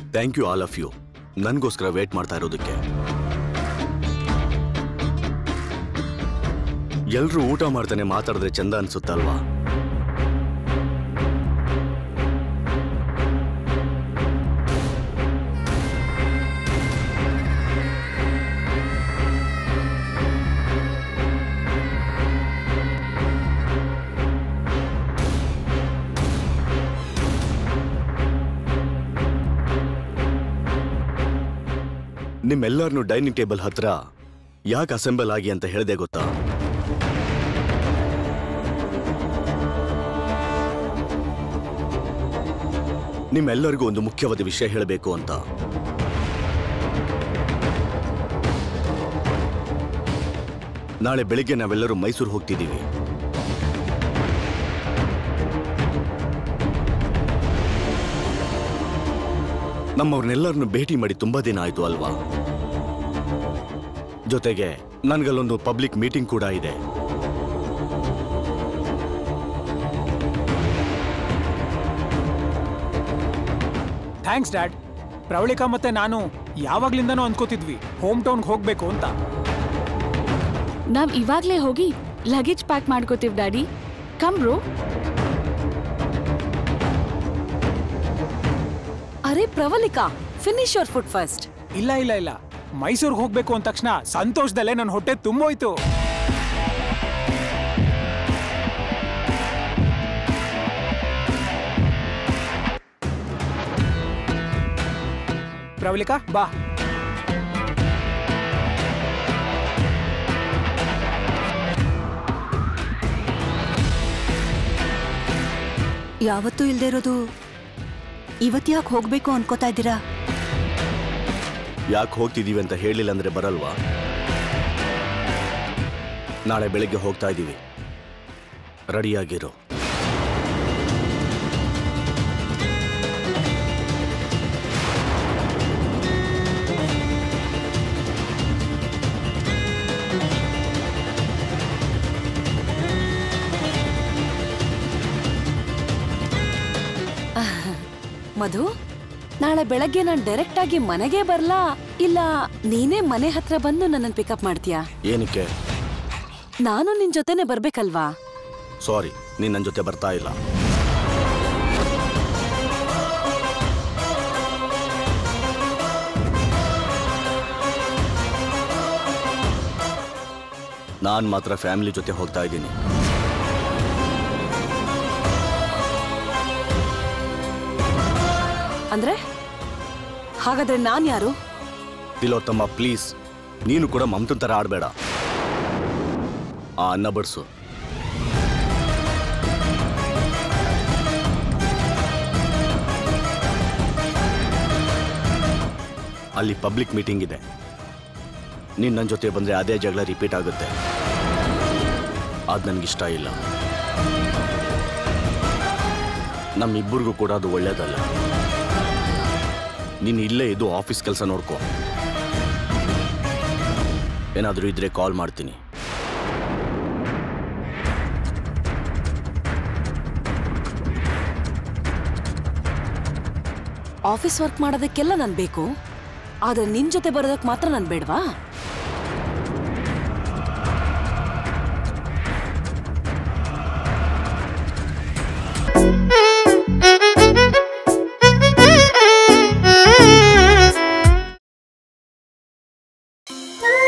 Thank you all of you ನನಗೋಸ್ಕರ wait ಮಾಡ್ತಾ ಇರೋದಕ್ಕೆ ಎಲ್ರೂ ಊಟ ಮಾಡ್ತಾನೆ ಮಾತಾಡಿದ್ರೆ ಚಂದ ಅನ್ಸುತ್ತಲ್ವಾ ನಿಮ್ಮೆಲ್ಲರನ್ನು ಡೈನಿಂಗ್ ಟೇಬಲ್ ಹತ್ರ ಯಾಕೆ ಅಸೆಂಬಲ್ ಆಗಿ ಅಂತ ಹೇಳಿದೆ ಗೊತ್ತಾ ನಿಮ್ಮೆಲ್ಲರಿಗೂ ಒಂದು ಮುಖ್ಯವಾದ ವಿಷಯ ಹೇಳಬೇಕು ಅಂತ ನಾಳೆ ಬೆಳಿಗ್ಗೆ ನಾವೆಲ್ಲರೂ ಮೈಸೂರು ಹೋಗ್ತಿದ್ದೀವಿ ನಮ್ಮವ್ರನ್ನೆಲ್ಲರನ್ನು ಭೇಟಿ ಮಾಡಿ ತುಂಬಾ ದಿನ ಆಯ್ತು ಅಲ್ವಾ ಜೊತೆಗೆ ನನ್ಗಲ್ಲೊಂದು ಪಬ್ಲಿಕ್ ಮೀಟಿಂಗ್ ಕೂಡ ಇದೆ ಥ್ಯಾಂಕ್ಸ್ ಡ್ಯಾಡ್ ಪ್ರವಳಿಕಾ ಮತ್ತೆ ನಾನು ಯಾವಾಗ್ಲಿಂದನೂ ಅನ್ಕೋತಿದ್ವಿ ಹೋಮ್ ಟೌನ್ಗೆ ಹೋಗ್ಬೇಕು ಅಂತ ನಾವ್ ಇವಾಗ್ಲೇ ಹೋಗಿ ಲಗೇಜ್ ಪ್ಯಾಕ್ ಮಾಡ್ಕೋತೀವ್ ಡ್ಯಾಡಿ ಕಮ್ ಬ್ರೋ ಅರೆ Pravalika finish your food first ಇಲ್ಲ ಇಲ್ಲ ಇಲ್ಲ ಮೈಸೂರ್ಗೆ ಹೋಗ್ಬೇಕು ಅಂದ ತಕ್ಷಣ ಸಂತೋಷದಲ್ಲೇ ನನ್ನ ಹೊಟ್ಟೆ ತುಂಬೋಯ್ತು ಪ್ರವಳಿಕಾ ಬಾ ಯಾವತ್ತೂ ಇಲ್ದೇ ಇರೋದು ಇವತ್ತು ಯಾಕೆ ಹೋಗ್ಬೇಕು ಅನ್ಕೋತಾ ಇದ್ದೀರಾ ಯಾಕೆ ಹೋಗ್ತಿದೀವಿ ಅಂತ ಹೇಳಿಲ್ಲ ಅಂದ್ರೆ ಬರಲ್ವಾ ನಾಳೆ ಬೆಳಿಗ್ಗೆ ಹೋಗ್ತಾ ಇದ್ದೀವಿ ರೆಡಿಯಾಗಿರು ಮಧು ನಾಳೆ ಬೆಳಗ್ಗೆ ನಾನು ಡೈರೆಕ್ಟ್ ಆಗಿ ಮನೆಗೆ ಬರ್ಲಾ ಇಲ್ಲ ನೀನೇ ಮನೆ ಹತ್ರ ಬಂದು ನನ್ನನ್ನು ಪಿಕಪ್ ಮಾಡ್ತೀಯಾ ಏನಕ್ಕೆ ನಾನು ನಿನ್ ಜೊತೆನೆ ಬರ್ಬೇಕಲ್ವಾ ಸಾರಿ ನೀನ್ ನನ್ನ ಜೊತೆ ಬರ್ತಾ ಇಲ್ಲ ನಾನ್ ಮಾತ್ರ ಫ್ಯಾಮಿಲಿ ಜೊತೆ ಹೋಗ್ತಾ ಇದ್ದೀನಿ ಅಂದ್ರೆ ಹಾಗಾದ್ರೆ ನಾನ್ ಯಾರು ತಿಲೋತ್ತಮ್ಮ ಪ್ಲೀಸ್ ನೀನು ಕೂಡ ಮಮತನ್ ಥರ ಆಡಬೇಡ ಆ ಅನ್ನ ಬಡಿಸು ಅಲ್ಲಿ ಪಬ್ಲಿಕ್ ಮೀಟಿಂಗ್ ಇದೆ ನೀನು ನನ್ನ ಜೊತೆ ಬಂದರೆ ಅದೇ ಜಗಳ ರಿಪೀಟ್ ಆಗುತ್ತೆ ಅದು ನನಗಿಷ್ಟ ಇಲ್ಲ ನಮ್ಮಿಬ್ಬರಿಗೂ ಕೂಡ ಅದು ಒಳ್ಳೇದಲ್ಲ ನೀನು ಇಲ್ಲೇ ಇದು ಆಫೀಸ್ ಕೆಲಸ ನೋಡ್ಕೋ ಏನಾದರೂ ಇದ್ರೆ ಕಾಲ್ ಮಾಡ್ತೀನಿ ಆಫೀಸ್ ವರ್ಕ್ ಮಾಡೋದಕ್ಕೆಲ್ಲ ನಾನ್ ಬೇಕು ಆದ್ರೆ ನಿನ್ ಜೊತೆ ಬರೋದಕ್ ಮಾತ್ರ ನಾನ್ ಬೇಡ್ವಾ Thank you.